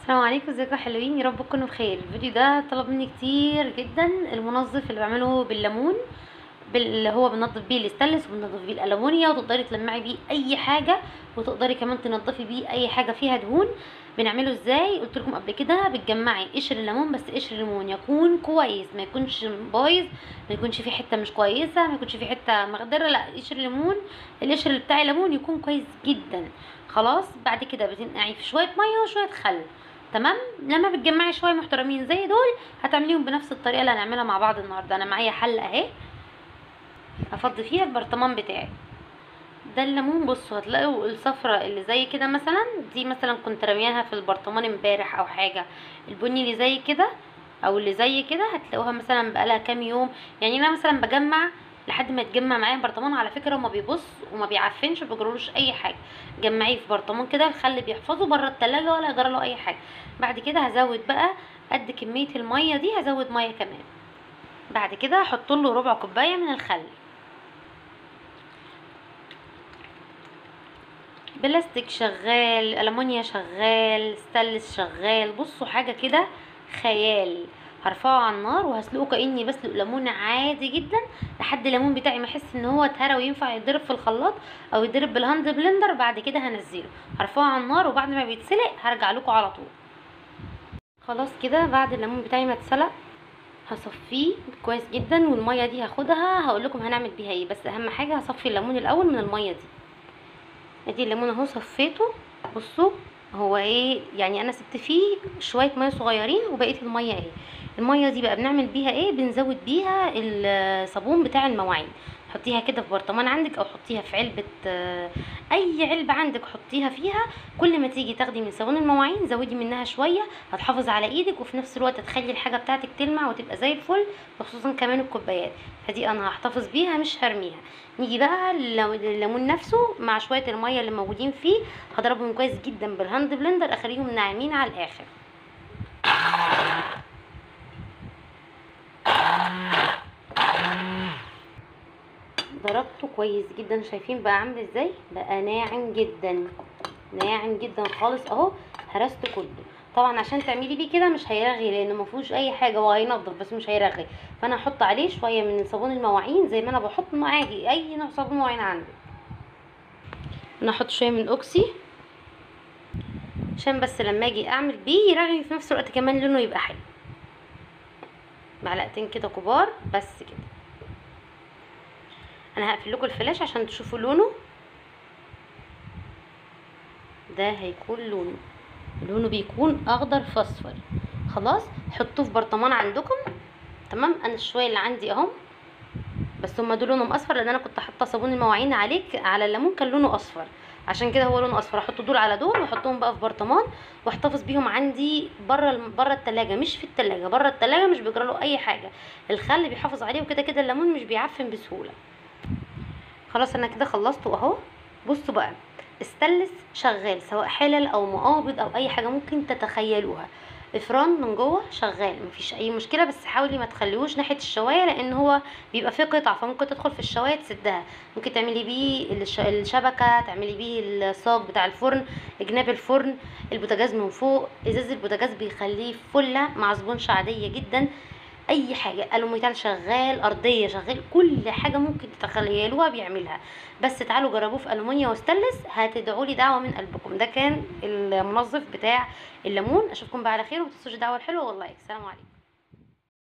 السلام عليكم ازيكم يا حلوين يا رب تكونوا بخير الفيديو ده طلب مني كتير جدا المنظف اللي بعمله بالليمون بال- اللي هو بنضف بيه الاستانلس وبنضف بيه الالومنيا وتقدري تلمعي بيه اي حاجه وتقدري كمان تنضفي بيه اي حاجه فيها دهون بنعمله ازاي قلت لكم قبل كده بتجمعي قشر الليمون بس قشر الليمون يكون كويس ما يكونش بايظ ما يكونش فيه حته مش كويسه ما يكونش فيه حته مخدره لا قشر الليمون القشر اللي بتاع الليمون يكون كويس جدا خلاص بعد كده بتنقعيه في شويه ميه وشويه خل تمام لما بتجمعي شويه محترمين زي دول هتعمليهم بنفس الطريقه اللي هنعملها مع بعض النهارده انا معايا حله اهي هفضي فيها البرطمان بتاعي ده الليمون بصوا هتلاقوا الصفرة اللي زي كده مثلا دي مثلا كنت رمياها في البرطمان امبارح او حاجه البني اللي زي كده او اللي زي كده هتلاقوها مثلا بقالها كام يوم يعني انا مثلا بجمع لحد ما يتجمع معايا برطمان على فكره وما بيبص وما بيعفنش وما بيجرالوش اي حاجه جمعيه في برطمان كده الخل بيحفظه بره التلاجة ولا يجرى له اي حاجه بعد كده هزود بقى قد كميه الميه دي هزود ميه كمان بعد كده هحط له ربع كوبايه من الخل بلاستيك شغال ألمونيا شغال ستانلس شغال بصوا حاجه كده خيال هرفعه على النار وهسلقه كاني بسلق ليمون عادي جدا لحد الليمون بتاعي ما احس ان هو اتهرى وينفع يتضرب في الخلاط او يتضرب بالهاند بلندر بعد كده هنزله هرفعه على النار وبعد ما بيتسلق هرجع لكم على طول خلاص كده بعد الليمون بتاعي ما اتسلق هصفيه كويس جدا والميه دي هاخدها هقول لكم هنعمل بيها ايه بس اهم حاجه هصفي الليمون الاول من الميه دي ادي الليمون اهو صفيته بصوا هو ايه يعني انا سبت فيه شويه ميه صغيرين وبقيه الميه اهي الميه دي بقى بنعمل بيها ايه بنزود بيها الصابون بتاع المواعين حطيها كده في برطمان عندك او حطيها في علبه آه، اي علبه عندك حطيها فيها كل ما تيجي تاخدي من صابون المواعين زودي منها شويه هتحافظ على ايدك وفي نفس الوقت تخلي الحاجه بتاعتك تلمع وتبقى زي الفل وخصوصا كمان الكوبايات فدي انا هحتفظ بيها مش هرميها نيجي بقى للو- الليمون نفسه مع شويه الميه اللي موجودين فيه هضربهم كويس جدا بالهاند بلندر اخليهم ناعمين على الاخر ضربته كويس جدا شايفين بقى عامل ازاي بقى ناعم جدا ناعم جدا خالص اهو هرسته كله طبعا عشان تعملي بيه كده مش هيرغي لانه ما فيهوش اي حاجه هو هينضف بس مش هيرغي فانا هحط عليه شويه من صابون المواعين زي ما انا بحط عادي اي نوع صابون مواعين عندي انا هحط شويه من اوكسي عشان بس لما اجي اعمل بيه يرغي في نفس الوقت كمان لونه يبقى حلو معلقتين كده كبار بس كده انا هقفل لكم الفلاش عشان تشوفوا لونه ده هيكون لونه لونه بيكون اخضر في اصفر خلاص حطوه في برطمان عندكم تمام انا الشويه اللي عندي اهم بس هما دول لونهم اصفر لان انا كنت حاطه صابون المواعين عليك على الليمون كان لونه اصفر عشان كده هو لونه اصفر احط دول على دول واحطهم بقى في برطمان واحتفظ بيهم عندي بره بره التلاجة مش في التلاجة بره التلاجة مش بيجرى له اي حاجه الخل بيحافظ عليه وكده كده الليمون مش بيعفن بسهوله خلاص انا كده خلصته اهو بصوا بقى استلس شغال سواء حلل او مقابض او اي حاجه ممكن تتخيلوها افران من جوه شغال مفيش اي مشكله بس حاولي ما تخليهوش ناحيه الشوايه لان هو بيبقى فيه قطع فممكن تدخل في الشوايه تسدها ممكن تعملي بيه الش- الشبكه تعملي بيه الصاج بتاع الفرن جناب الفرن البوتاجاز من فوق ازاز البوتاجاز بيخليه فله مع سبونش عاديه جدا اي حاجه الوميتال شغال ارضيه شغال كل حاجه ممكن تتخيلوها بيعملها بس تعالوا جربوه في المونيا واستانلس هتدعوا لي دعوه من قلبكم ده كان المنظف بتاع الليمون اشوفكم بقى على خير وما تنسوش الدعوه الحلوه واللايك سلام عليكم